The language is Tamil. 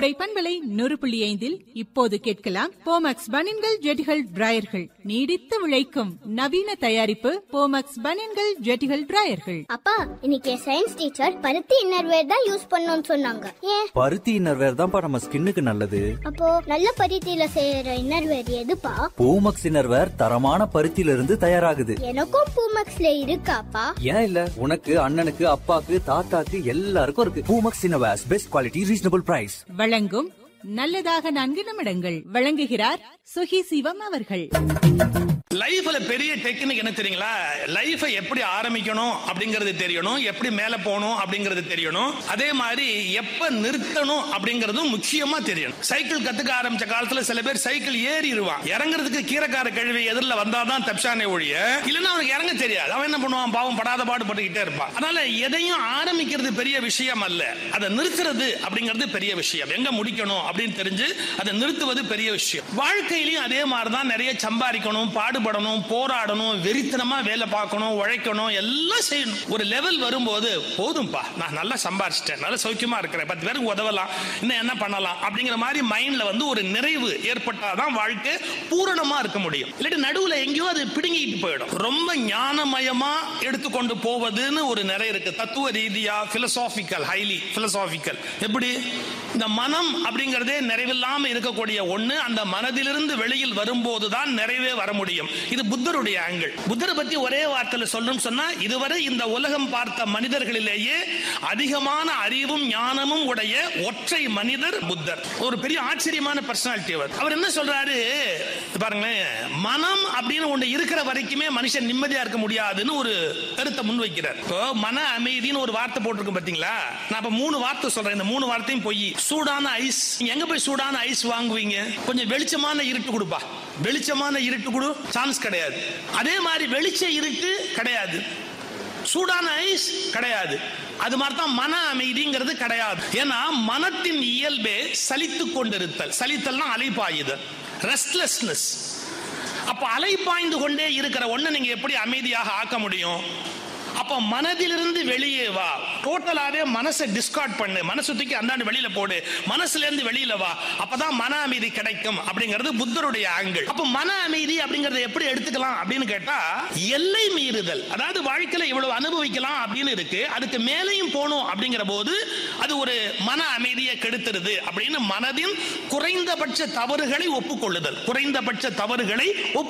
கோடை பண்பலை நூறு புள்ளி ஐந்தில் இப்போது கேட்கலாம் போமக்ஸ் பனின்கள் ஜெட்டிகள் டிராயர்கள் நீடித்து உழைக்கும் நவீன தயாரிப்பு போமக்ஸ் பனின்கள் ஜெட்டிகள் டிராயர்கள் அப்பா இன்னைக்கு சயின்ஸ் டீச்சர் பருத்தி இன்னர்வேர் தான் யூஸ் பண்ணணும்னு சொன்னாங்க ஏன் பருத்தி இன்னர்வேர் தான்ப்பா நம்ம ஸ்கின்னுக்கு நல்லது அப்போ நல்ல பருத்தியில செய்யற இன்னர்வேர் எதுப்பா பூமக்ஸ் இன்னர்வேர் தரமான பருத்தியில இருந்து தயாராகுது எனக்கும் பூமக்ஸ்ல இருக்காப்பா ஏன் இல்ல உனக்கு அண்ணனுக்கு அப்பாக்கு தாத்தாக்கு எல்லாருக்கும் இருக்கு Poomex innerwears best quality reasonable price வழங்கும் நல்லதாக நான்கு நிமிடங்கள் வழங்குகிறார் சுகி சிவம் அவர்கள் லைஃப்ல பெரிய டெக்னிக் என்ன தெரியுங்களா லைஃபை எப்படி ஆரம்பிக்கணும் அப்படிங்கிறது தெரியணும் எப்படி மேல போகணும் அப்படிங்கிறது தெரியணும் அதே மாதிரி எப்ப நிறுத்தணும் அப்படிங்கிறதும் முக்கியமா தெரியணும் சைக்கிள் கத்துக்க ஆரம்பிச்ச காலத்துல சில பேர் சைக்கிள் ஏறிடுவான் இறங்குறதுக்கு கீரைக்கார கழுவி எதிரில் வந்தாதான் தப்சானே ஒழிய இல்லைன்னா அவனுக்கு இறங்க தெரியாது அவன் என்ன பண்ணுவான் பாவம் படாத பாடு பட்டுக்கிட்டே இருப்பான் அதனால எதையும் ஆரம்பிக்கிறது பெரிய விஷயம் அல்ல அதை நிறுத்துறது அப்படிங்கிறது பெரிய விஷயம் எங்க முடிக்கணும் அப்படின்னு தெரிஞ்சு அதை நிறுத்துவது பெரிய விஷயம் வாழ்க்கையிலையும் அதே மாதிரி தான் நிறைய சம்பாதிக்கணும் பாடுபடணும் போராடணும் வெறித்தனமா வேலை பார்க்கணும் உழைக்கணும் எல்லாம் செய்யணும் ஒரு லெவல் வரும்போது போதும்பா நான் நல்லா சம்பாரிச்சிட்டேன் நல்லா சௌக்கியமா இருக்கிறேன் பத்து பேருக்கு உதவலாம் இன்னும் என்ன பண்ணலாம் அப்படிங்கிற மாதிரி மைண்ட்ல வந்து ஒரு நிறைவு ஏற்பட்டாதான் வாழ்க்கை பூரணமா இருக்க முடியும் இல்லாட்டி நடுவுல எங்கேயோ அது பிடுங்கிட்டு போயிடும் ரொம்ப ஞானமயமா எடுத்துக்கொண்டு போவதுன்னு ஒரு நிறை இருக்கு தத்துவ ரீதியா பிலசாபிக்கல் ஹைலி பிலசாபிக்கல் எப்படி இந்த மனம் அப்படிங்கிறதே நிறைவில்லாம இருக்கக்கூடிய ஒண்ணு அந்த மனதிலிருந்து வெளியில் வரும்போது தான் நிறைவே வர முடியும் இது புத்தருடைய ஆங்கிள் புத்தரை பத்தி ஒரே வார்த்தையில சொல்லணும் சொன்னா இதுவரை இந்த உலகம் பார்த்த மனிதர்களிலேயே அதிகமான அறிவும் ஞானமும் உடைய ஒற்றை மனிதர் புத்தர் ஒரு பெரிய ஆச்சரியமான பர்சனாலிட்டி அவர் அவர் என்ன சொல்றாரு பாருங்களேன் மனம் அப்படின்னு ஒண்ணு இருக்கிற வரைக்குமே மனுஷன் நிம்மதியா இருக்க முடியாதுன்னு ஒரு கருத்தை முன்வைக்கிறார் இப்போ மன அமைதின்னு ஒரு வார்த்தை போட்டிருக்கு பாத்தீங்களா நான் இப்ப மூணு வார்த்தை சொல்றேன் இந்த மூணு வார்த்தையும் போய் சூடான ஐஸ் நீங்க எங்க போய் சூடான ஐஸ் வாங்குவீங்க கொஞ்சம் வெளிச்சமான இருட்டு கொடுப்பா வெளிச்சமான இருட்டு கொடு சான்ஸ் கிடையாது அதே மாதிரி வெளிச்ச இருட்டு கிடையாது சூடான ஐஸ் கிடையாது அது மாதிரி தான் மன அமைதிங்கிறது கிடையாது ஏன்னா மனத்தின் இயல்பே சலித்து கொண்டிருத்தல் சலித்தல்னா அலைப்பாயுதல் ரெஸ்ட்லெஸ்னஸ் அப்ப அலைப்பாய்ந்து கொண்டே இருக்கிற ஒண்ணு நீங்க எப்படி அமைதியாக ஆக்க முடியும் அப்ப மனதிலிருந்து வெளியே வா டோட்டலாவே மனசை டிஸ்கார்ட் பண்ணு மனசு தூக்கி அந்தாண்டு வெளியில போடு மனசுல இருந்து வெளியில வா அப்பதான் மன அமைதி கிடைக்கும் அப்படிங்கிறது புத்தருடைய ஆங்கிள் அப்ப மன அமைதி அப்படிங்கறத எப்படி எடுத்துக்கலாம் அப்படின்னு கேட்டா எல்லை மீறுதல் அதாவது வாழ்க்கையில இவ்வளவு அனுபவிக்கலாம் அப்படின்னு இருக்கு அதுக்கு மேலையும் போகணும் அப்படிங்கிற போது அது ஒரு மன அமைதியை கெடுத்துருது அப்படின்னு மனதின் குறைந்தபட்ச தவறுகளை ஒப்புக்கொள்ளுதல் குறைந்தபட்ச தவறுகளை ஒப்பு